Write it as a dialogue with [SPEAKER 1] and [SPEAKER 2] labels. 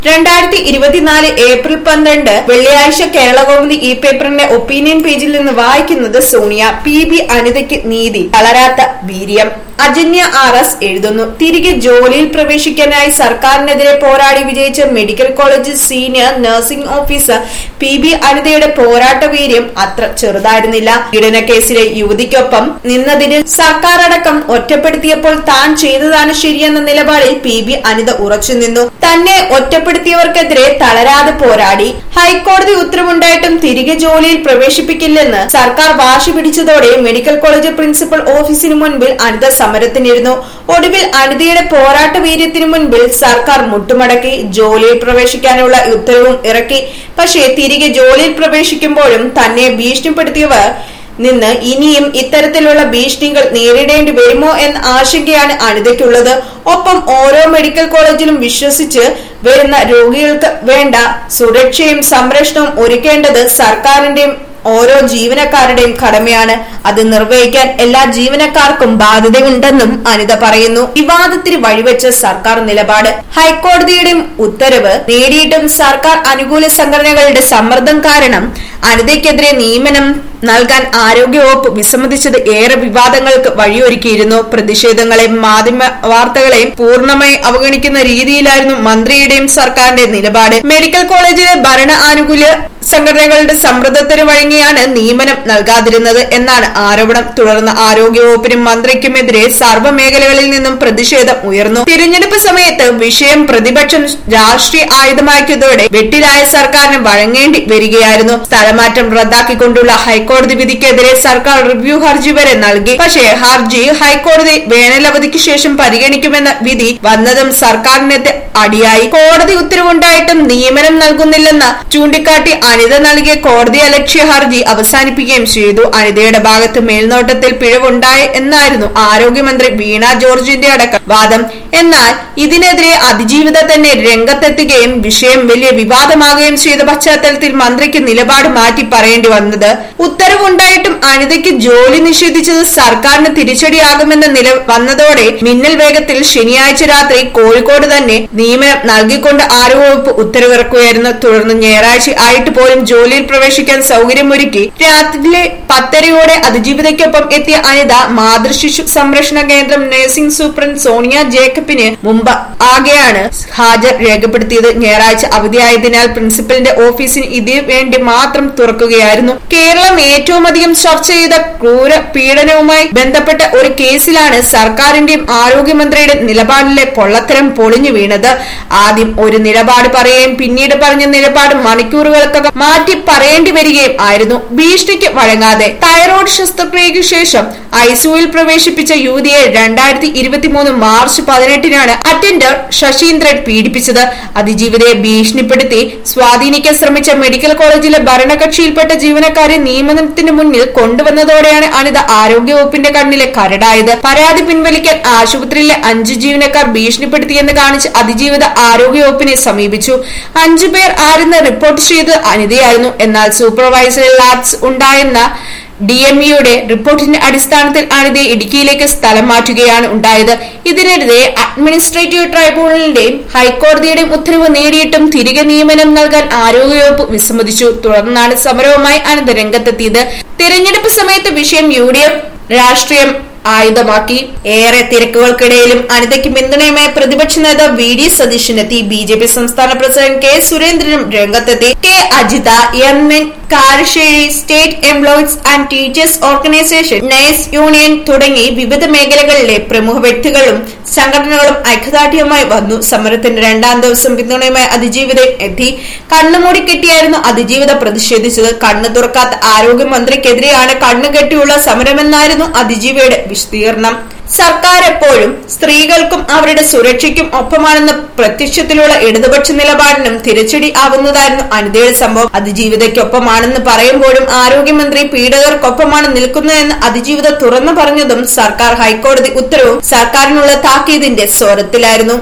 [SPEAKER 1] രണ്ടായിരത്തി ഇരുപത്തിനാല് ഏപ്രിൽ പന്ത്രണ്ട് വെള്ളിയാഴ്ച കേരളകൗമുദി ഈ പേപ്പറിന്റെ ഒപ്പീനിയൻ പേജിൽ നിന്ന് വായിക്കുന്നത് സോണിയ പി ബി അനിതയ്ക്ക് നീതി തളരാത്ത വീര്യം അജന്യ ആർ എസ് എഴുതുന്നു തിരികെ ജോലിയിൽ പ്രവേശിക്കാനായി സർക്കാരിനെതിരെ പോരാടി വിജയിച്ച medical college senior nursing officer P B അനിതയുടെ പോരാട്ട വീര്യം അത്ര ചെറുതായിരുന്നില്ല പീഡന കേസിലെ യുവതിക്കൊപ്പം നിന്നതിന് സർക്കാർ അടക്കം ഒറ്റപ്പെടുത്തിയപ്പോൾ താൻ ചെയ്തതാണ് ശരിയെന്ന നിലപാടിൽ പി ബി അനിത ഉറച്ചുനിന്നു തന്നെ ഒറ്റപ്പെടുത്തിയവർക്കെതിരെ തളരാതെ പോരാടി ഹൈക്കോടതി ഉത്തരവുണ്ടായിട്ടും തിരികെ ജോലിയിൽ പ്രവേശിപ്പിക്കില്ലെന്ന് സർക്കാർ വാശി പിടിച്ചതോടെ മെഡിക്കൽ കോളേജ് പ്രിൻസിപ്പൽ ഓഫീസിന് മുൻപിൽ അനിത സമരത്തിനിരുന്നു ഒടുവിൽ അനിതയുടെ പോരാട്ട വീര്യത്തിനു മുൻപിൽ സർക്കാർ മുട്ടുമടക്കി ജോലിയിൽ പ്രവേശിക്കാനുള്ള ഉത്തരവും ഇറക്കി പക്ഷേ തിരികെ ജോലിയിൽ പ്രവേശിക്കുമ്പോഴും തന്നെ ഭീഷണിപ്പെടുത്തിയവർ നിന്ന് ഇനിയും ഇത്തരത്തിലുള്ള ഭീഷണികൾ നേരിടേണ്ടി വരുമോ എന്ന ആശങ്കയാണ് അനിതയ്ക്കുള്ളത് ഒപ്പം ഓരോ മെഡിക്കൽ കോളേജിലും വിശ്വസിച്ച് വരുന്ന രോഗികൾക്ക് വേണ്ട സുരക്ഷയും സംരക്ഷണവും ഒരുക്കേണ്ടത് സർക്കാരിന്റെയും ഓരോ ജീവനക്കാരുടെയും കടമയാണ് അത് നിർവഹിക്കാൻ എല്ലാ ജീവനക്കാർക്കും ബാധ്യതയുണ്ടെന്നും അനിത പറയുന്നു വിവാദത്തിന് വഴിവെച്ച സർക്കാർ നിലപാട് ഹൈക്കോടതിയുടെയും ഉത്തരവ് നേടിയിട്ടും സർക്കാർ അനുകൂല സംഘടനകളുടെ സമ്മർദ്ദം കാരണം അനിതയ്ക്കെതിരെ നിയമനം നൽകാൻ ആരോഗ്യവകുപ്പ് വിസമ്മതിച്ചത് ഏറെ വിവാദങ്ങൾക്ക് വഴിയൊരുക്കിയിരുന്നു പ്രതിഷേധങ്ങളെയും മാധ്യമ വാർത്തകളെയും പൂർണ്ണമായി അവഗണിക്കുന്ന രീതിയിലായിരുന്നു മന്ത്രിയുടെയും സർക്കാരിന്റെ നിലപാട് മെഡിക്കൽ കോളേജിലെ ഭരണ ആനുകൂല്യ സംഘടനകളുടെ സമ്മർദ്ദത്തിന് വഴങ്ങിയാണ് നിയമനം നൽകാതിരുന്നത് എന്നാണ് ആരോപണം തുടർന്ന് ആരോഗ്യവകുപ്പിനും മന്ത്രിക്കുമെതിരെ സർവ്വമേഖലകളിൽ നിന്നും പ്രതിഷേധം ഉയർന്നു തിരഞ്ഞെടുപ്പ് സമയത്ത് വിഷയം പ്രതിപക്ഷം രാഷ്ട്രീയ ആയുധമാക്കിയതോടെ വെട്ടിലായ സർക്കാരിന് വഴങ്ങേണ്ടി വരികയായിരുന്നു സ്ഥലമാറ്റം റദ്ദാക്കിക്കൊണ്ടുള്ള ഹൈക്കോടതി വിധിക്കെതിരെ സർക്കാർ റിവ്യൂ ഹർജി വരെ നൽകി പക്ഷേ ഹർജി ഹൈക്കോടതി വേനലവധിക്ക് ശേഷം പരിഗണിക്കുമെന്ന വിധി വന്നതും സർക്കാരിനെത്തി അടിയായി കോടതി ഉത്തരവുണ്ടായിട്ടും നിയമനം നൽകുന്നില്ലെന്ന് ചൂണ്ടിക്കാട്ടി അനിത നൽകിയ കോടതി അലക്ഷ്യ ഹർജി അവസാനിപ്പിക്കുകയും ചെയ്തു അനിതയുടെ ഭാഗത്ത് മേൽനോട്ടത്തിൽ പിഴവുണ്ടായി എന്നായിരുന്നു ആരോഗ്യമന്ത്രി വീണ ജോർജിന്റെ അടക്കം വാദം എന്നാൽ ഇതിനെതിരെ അതിജീവിത തന്നെ രംഗത്തെത്തുകയും വിഷയം വലിയ വിവാദമാകുകയും ചെയ്ത പശ്ചാത്തലത്തിൽ മന്ത്രിക്ക് നിലപാട് മാറ്റി പറയേണ്ടി വന്നത് ഉത്തരവുണ്ടായിട്ടും അനിതയ്ക്ക് ജോലി നിഷേധിച്ചത് സർക്കാരിന് തിരിച്ചടിയാകുമെന്ന നില വന്നതോടെ മിന്നൽ വേഗത്തിൽ ശനിയാഴ്ച രാത്രി കോഴിക്കോട് തന്നെ നിയമനം നൽകിക്കൊണ്ട് ആരോഗ്യവകുപ്പ് ഉത്തരവിറക്കുകയായിരുന്നു തുടർന്ന് ഞായറാഴ്ച ആയിട്ട് പോലും ജോലിയിൽ പ്രവേശിക്കാൻ സൗകര്യമൊരുക്കി രാത്രിയിലെ പത്തരയോടെ അതിജീവിതയ്ക്കൊപ്പം എത്തിയ അനിത മാതൃശിശു സംരക്ഷണ കേന്ദ്രം നഴ്സിംഗ് സൂപ്രണ്ട് സോണിയ ജേക്കബിന് മുമ്പ് ആകെയാണ് ഹാജർ രേഖപ്പെടുത്തിയത് ഞായറാഴ്ച അവധിയായതിനാൽ പ്രിൻസിപ്പലിന്റെ ഓഫീസിന് ഇതിനു വേണ്ടി മാത്രം തുറക്കുകയായിരുന്നു കേരളം ഏറ്റവും അധികം ചർച്ച ചെയ്ത ക്രൂര പീഡനവുമായി ബന്ധപ്പെട്ട ഒരു കേസിലാണ് സർക്കാരിന്റെയും ആരോഗ്യമന്ത്രിയുടെ നിലപാടിലെ പൊള്ളത്തരം പൊളിഞ്ഞു വീണത് ആദ്യം ഒരു നിലപാട് പറയുകയും പിന്നീട് പറഞ്ഞ നിലപാട് മണിക്കൂറുകൾക്കകം മാറ്റി പറയേണ്ടി വരികയും ആയിരുന്നു ഭീഷണിക്ക് വഴങ്ങാതെ തൈറോയ്ഡ് ശസ്ത്രക്രിയയ്ക്ക് ശേഷം ഐസിയുവിൽ പ്രവേശിപ്പിച്ച യുവതിയെ രണ്ടായിരത്തി ഇരുപത്തിമൂന്ന് മാർച്ച് പതിനെട്ടിനാണ് അറ്റൻഡർ ശശീന്ദ്രൻ പീഡിപ്പിച്ചത് അതിജീവിതയെ ഭീഷണിപ്പെടുത്തി സ്വാധീനിക്കാൻ ശ്രമിച്ച മെഡിക്കൽ കോളേജിലെ ഭരണകക്ഷിയിൽപ്പെട്ട ജീവനക്കാരെ നിയമനത്തിന് മുന്നിൽ കൊണ്ടുവന്നതോടെയാണ് അനിത ആരോഗ്യവകുപ്പിന്റെ കണ്ണിലെ കരടായത് പരാതി പിൻവലിക്കാൻ ആശുപത്രിയിലെ അഞ്ച് ജീവനക്കാർ ഭീഷണിപ്പെടുത്തിയെന്ന് കാണിച്ച് അതിജീവിത ആരോഗ്യവകുപ്പിനെ സമീപിച്ചു അഞ്ചു പേർ ആരെന്ന് റിപ്പോർട്ട് ചെയ്ത് അനിതയായിരുന്നു എന്നാൽ സൂപ്പർവൈസറി ലാബ്സ് ഉണ്ടായെന്ന ഡി എം ഇയുടെ റിപ്പോർട്ടിന്റെ അടിസ്ഥാനത്തിൽ അനിതയെ ഇടുക്കിയിലേക്ക് സ്ഥലം മാറ്റുകയാണ് ഉണ്ടായത് ഇതിനെതിരെ അഡ്മിനിസ്ട്രേറ്റീവ് ട്രൈബ്യൂണലിന്റെയും ഹൈക്കോടതിയുടെയും ഉത്തരവ് നേടിയിട്ടും തിരികെ നിയമനം നൽകാൻ ആരോഗ്യവകുപ്പ് വിസമ്മതിച്ചു തുടർന്നാണ് സമരവുമായി അനിത രംഗത്തെത്തിയത് തിരഞ്ഞെടുപ്പ് സമയത്ത് വിഷയം യു ഡി എഫ് രാഷ്ട്രീയം ആയുധമാക്കി ഏറെ തിരക്കുകൾക്കിടയിലും അനിതയ്ക്ക് പിന്തുണയുമായി പ്രതിപക്ഷ നേതാവ് വി ഡി സതീശനെത്തി ബി ജെ പി സംസ്ഥാന പ്രസിഡന്റ് കെ സുരേന്ദ്രനും രംഗത്തെത്തി K Ajitha M N Karassery state employees and teachers organisation nurse union തുടങ്ങി വിവിധ മേഖലകളിലെ പ്രമുഖ വ്യക്തികളും സംഘടനകളും ഐക്യദാർഢ്യവുമായി വന്നു സമരത്തിന്റെ രണ്ടാം ദിവസം പിന്തുണയുമായി അതിജീവിത എത്തി കണ്ണുമൂടി കെട്ടിയായിരുന്നു അതിജീവിത പ്രതിഷേധിച്ചത് കണ്ണു തുറക്കാത്ത ആരോഗ്യമന്ത്രിക്കെതിരെയാണ് കണ്ണുകെട്ടിയുള്ള സമരമെന്നായിരുന്നു അതിജീവയുടെ വിശദീകരണം സർക്കാർ എപ്പോഴും സ്ത്രീകൾക്കും അവരുടെ സുരക്ഷയ്ക്കും ഒപ്പമാണെന്ന പ്രത്യക്ഷത്തിലുള്ള ഇടതുപക്ഷ നിലപാടിനും തിരിച്ചടി ആവുന്നതായിരുന്നു അനിതയുടെ സംഭവം അതിജീവിതയ്ക്കൊപ്പമാണെന്ന് പറയുമ്പോഴും ആരോഗ്യമന്ത്രി പീഡകർക്കൊപ്പമാണ് നിൽക്കുന്നതെന്ന് അതിജീവിത തുറന്നു പറഞ്ഞതും സർക്കാർ ഹൈക്കോടതി ഉത്തരവും സർക്കാരിനുള്ള താക്കീതിന്റെ സ്വരത്തിലായിരുന്നു